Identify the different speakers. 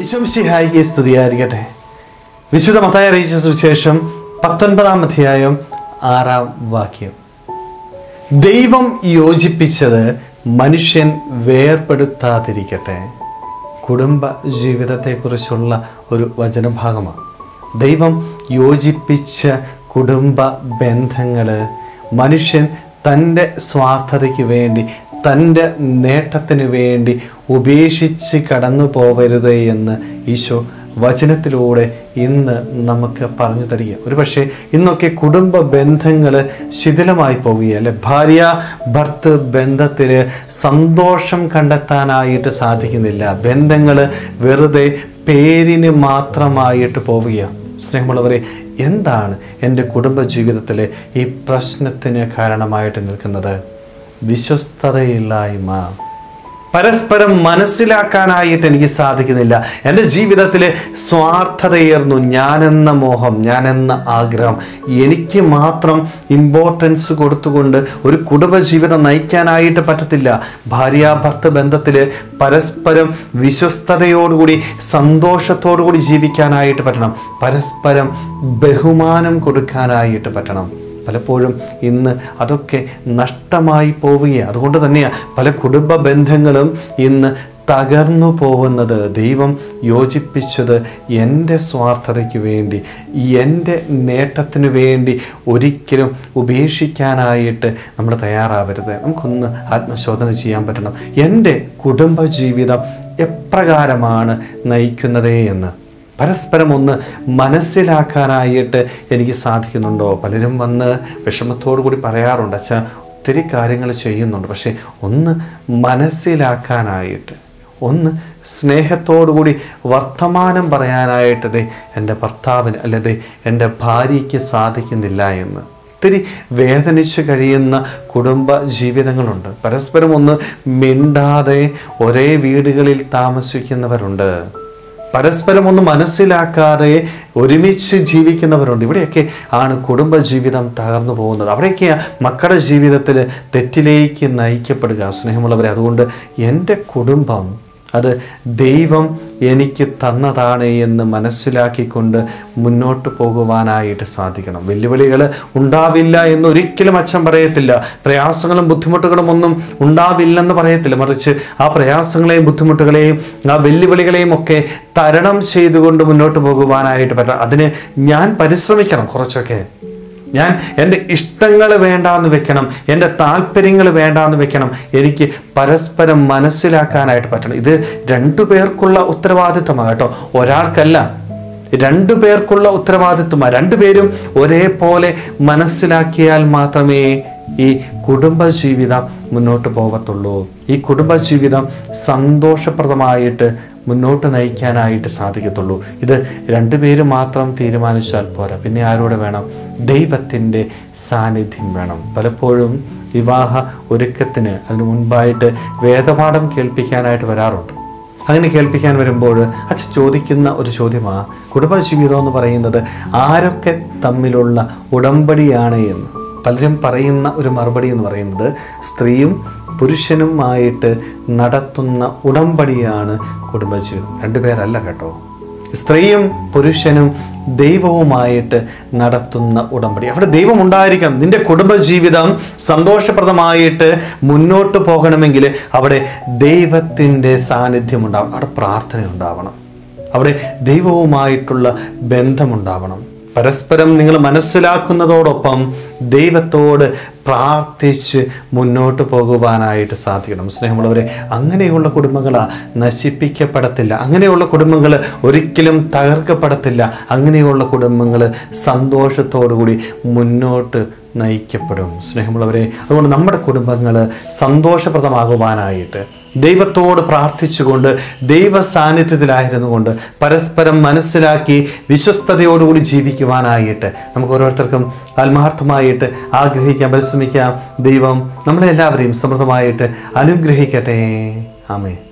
Speaker 1: ഈശംസിഹായിക്ക് സ്തുതിയായിരിക്കട്ടെ വിശുദ്ധ മത്തായി അറിയിച്ച സുവിശേഷം പത്തൊൻപതാം അധ്യായം ആറാം വാക്യം ദൈവം യോജിപ്പിച്ചത് മനുഷ്യൻ വേർപെടുത്താതിരിക്കട്ടെ കുടുംബ ജീവിതത്തെക്കുറിച്ചുള്ള ഒരു വചനഭാഗമാണ് ദൈവം യോജിപ്പിച്ച കുടുംബ ബന്ധങ്ങൾ മനുഷ്യൻ തൻ്റെ സ്വാർത്ഥതയ്ക്ക് വേണ്ടി തൻ്റെ നേട്ടത്തിന് വേണ്ടി ഉപേക്ഷിച്ച് കടന്നു പോവരുത് എന്ന് ഈശോ വചനത്തിലൂടെ ഇന്ന് നമുക്ക് പറഞ്ഞു തരിക ഒരു പക്ഷേ ഇന്നൊക്കെ കുടുംബ ബന്ധങ്ങൾ ശിഥിലമായി പോവുകയാണ് അല്ലെ ഭാര്യ ഭർത്ത് ബന്ധത്തിൽ സന്തോഷം കണ്ടെത്താനായിട്ട് സാധിക്കുന്നില്ല ബന്ധങ്ങൾ വെറുതെ പേരിന് മാത്രമായിട്ട് പോവുകയാണ് സ്നേഹമുള്ളവരെ എന്താണ് എൻ്റെ കുടുംബ ജീവിതത്തിലെ ഈ പ്രശ്നത്തിന് കാരണമായിട്ട് നിൽക്കുന്നത് വിശ്വസ്തതയില്ലായ്മ പരസ്പരം മനസ്സിലാക്കാനായിട്ട് എനിക്ക് സാധിക്കുന്നില്ല എൻ്റെ ജീവിതത്തിൽ സ്വാർത്ഥതയേർന്നു ഞാനെന്ന മോഹം ഞാനെന്ന ആഗ്രഹം എനിക്ക് മാത്രം ഇമ്പോർട്ടൻസ് കൊടുത്തുകൊണ്ട് ഒരു കുടുംബജീവിതം നയിക്കാനായിട്ട് പറ്റത്തില്ല ഭാര്യ ഭർത്ത ബന്ധത്തിൽ പരസ്പരം വിശ്വസ്തയോടുകൂടി സന്തോഷത്തോടുകൂടി ജീവിക്കാനായിട്ട് പറ്റണം പരസ്പരം ബഹുമാനം കൊടുക്കാനായിട്ട് പറ്റണം പലപ്പോഴും ഇന്ന് അതൊക്കെ നഷ്ടമായി പോവുകയാണ് അതുകൊണ്ട് തന്നെയാണ് പല കുടുംബ ബന്ധങ്ങളും ഇന്ന് തകർന്നു പോകുന്നത് ദൈവം യോജിപ്പിച്ചത് എൻ്റെ സ്വാർത്ഥതയ്ക്ക് വേണ്ടി എൻ്റെ നേട്ടത്തിന് വേണ്ടി ഒരിക്കലും ഉപേക്ഷിക്കാനായിട്ട് നമ്മൾ തയ്യാറാവരുത് നമുക്കൊന്ന് ആത്മശോധന ചെയ്യാൻ പറ്റണം എൻ്റെ കുടുംബ ജീവിതം എപ്രകാരമാണ് നയിക്കുന്നതേ എന്ന് പരസ്പരം ഒന്ന് മനസ്സിലാക്കാനായിട്ട് എനിക്ക് സാധിക്കുന്നുണ്ടോ പലരും വന്ന് വിഷമത്തോടു കൂടി പറയാറുണ്ട് അച്ഛാ ഒത്തിരി കാര്യങ്ങൾ ചെയ്യുന്നുണ്ട് പക്ഷേ ഒന്ന് മനസ്സിലാക്കാനായിട്ട് ഒന്ന് സ്നേഹത്തോടുകൂടി വർത്തമാനം പറയാനായിട്ട് ദേ എൻ്റെ ഭർത്താവിന് അല്ലതെ എൻ്റെ ഭാര്യയ്ക്ക് സാധിക്കുന്നില്ല എന്ന് ഒത്തിരി വേദനിച്ച് കഴിയുന്ന കുടുംബ ജീവിതങ്ങളുണ്ട് പരസ്പരം ഒന്ന് മിണ്ടാതെ ഒരേ വീടുകളിൽ താമസിക്കുന്നവരുണ്ട് പരസ്പരം ഒന്ന് മനസ്സിലാക്കാതെ ഒരുമിച്ച് ജീവിക്കുന്നവരുണ്ട് ഇവിടെയൊക്കെ ആണ് കുടുംബ ജീവിതം തകർന്നു പോകുന്നത് അവിടെയൊക്കെ മക്കളുടെ ജീവിതത്തിൽ തെറ്റിലേക്ക് നയിക്കപ്പെടുക സ്നേഹമുള്ളവരെ അതുകൊണ്ട് എൻ്റെ കുടുംബം അത് ദൈവം എനിക്ക് തന്നതാണ് എന്ന് മനസ്സിലാക്കിക്കൊണ്ട് മുന്നോട്ട് പോകുവാനായിട്ട് സാധിക്കണം വെല്ലുവിളികൾ ഉണ്ടാവില്ല എന്ന് ഒരിക്കലും അച്ഛൻ പറയത്തില്ല പ്രയാസങ്ങളും ബുദ്ധിമുട്ടുകളും ഒന്നും ഉണ്ടാവില്ലെന്ന് പറയത്തില്ല മറിച്ച് ആ പ്രയാസങ്ങളെയും ബുദ്ധിമുട്ടുകളെയും ആ വെല്ലുവിളികളെയും ഒക്കെ തരണം ചെയ്തുകൊണ്ട് മുന്നോട്ട് പോകുവാനായിട്ട് പറ്റണം അതിന് ഞാൻ പരിശ്രമിക്കണം കുറച്ചൊക്കെ ഞാൻ എൻ്റെ ഇഷ്ടങ്ങൾ വേണ്ടാന്ന് വെക്കണം എൻ്റെ താല്പര്യങ്ങൾ വേണ്ടാന്ന് വെക്കണം എനിക്ക് പരസ്പരം മനസ്സിലാക്കാനായിട്ട് പറ്റണം ഇത് രണ്ടു പേർക്കുള്ള ഉത്തരവാദിത്തമാണ് കേട്ടോ ഒരാൾക്കല്ല രണ്ടു പേർക്കുള്ള ഉത്തരവാദിത്വമാണ് രണ്ടുപേരും ഒരേപോലെ മനസ്സിലാക്കിയാൽ മാത്രമേ ഈ കുടുംബജീവിതം മുന്നോട്ട് പോകത്തുള്ളൂ ഈ കുടുംബജീവിതം സന്തോഷപ്രദമായിട്ട് മുന്നോട്ട് നയിക്കാനായിട്ട് സാധിക്കത്തുള്ളൂ ഇത് രണ്ടുപേര് മാത്രം തീരുമാനിച്ചാൽ പോരാ പിന്നെ ആരോടെ വേണം ദൈവത്തിൻ്റെ സാന്നിധ്യം വേണം പലപ്പോഴും വിവാഹ ഒരുക്കത്തിന് അതിനു മുൻപായിട്ട് വേദപാഠം കേൾപ്പിക്കാനായിട്ട് വരാറുണ്ട് അങ്ങനെ കേൾപ്പിക്കാൻ വരുമ്പോൾ അച്ഛൻ ചോദിക്കുന്ന ഒരു ചോദ്യമാണ് കുടുംബജീവിതം എന്ന് പറയുന്നത് ആരൊക്കെ തമ്മിലുള്ള ഉടമ്പടിയാണ് എന്ന് പലരും പറയുന്ന ഒരു മറുപടി എന്ന് പറയുന്നത് സ്ത്രീയും പുരുഷനുമായിട്ട് നടത്തുന്ന ഉടമ്പടിയാണ് കുടുംബജീവിതം രണ്ടുപേരല്ല കേട്ടോ സ്ത്രീയും പുരുഷനും ദൈവവുമായിട്ട് നടത്തുന്ന ഉടമ്പടി അവിടെ ദൈവം ഉണ്ടായിരിക്കണം നിന്റെ കുടുംബജീവിതം സന്തോഷപ്രദമായിട്ട് മുന്നോട്ട് പോകണമെങ്കിൽ അവിടെ ദൈവത്തിൻ്റെ സാന്നിധ്യം ഉണ്ടാവണം അവിടെ പ്രാർത്ഥന ഉണ്ടാവണം അവിടെ ദൈവവുമായിട്ടുള്ള ബന്ധമുണ്ടാവണം പരസ്പരം നിങ്ങൾ മനസ്സിലാക്കുന്നതോടൊപ്പം ദൈവത്തോട് പ്രാർത്ഥിച്ച് മുന്നോട്ട് പോകുവാനായിട്ട് സാധിക്കണം സ്നേഹമുള്ളവരെ അങ്ങനെയുള്ള കുടുംബങ്ങൾ നശിപ്പിക്കപ്പെടത്തില്ല അങ്ങനെയുള്ള കുടുംബങ്ങൾ ഒരിക്കലും തകർക്കപ്പെടത്തില്ല അങ്ങനെയുള്ള കുടുംബങ്ങൾ സന്തോഷത്തോടുകൂടി മുന്നോട്ട് നയിക്കപ്പെടും സ്നേഹമുള്ളവരെ അതുകൊണ്ട് നമ്മുടെ കുടുംബങ്ങൾ സന്തോഷപ്രദമാകുവാനായിട്ട് ദൈവത്തോട് പ്രാർത്ഥിച്ചുകൊണ്ട് ദൈവ സാന്നിധ്യത്തിലായിരുന്നു കൊണ്ട് പരസ്പരം മനസ്സിലാക്കി വിശ്വസ്തയോടുകൂടി ജീവിക്കുവാനായിട്ട് നമുക്ക് ഓരോരുത്തർക്കും ആത്മാർത്ഥമായിട്ട് ആഗ്രഹിക്കാം പരിശ്രമിക്കാം ദൈവം നമ്മളെല്ലാവരെയും സമൃദ്ധമായിട്ട് അനുഗ്രഹിക്കട്ടെ ആമേ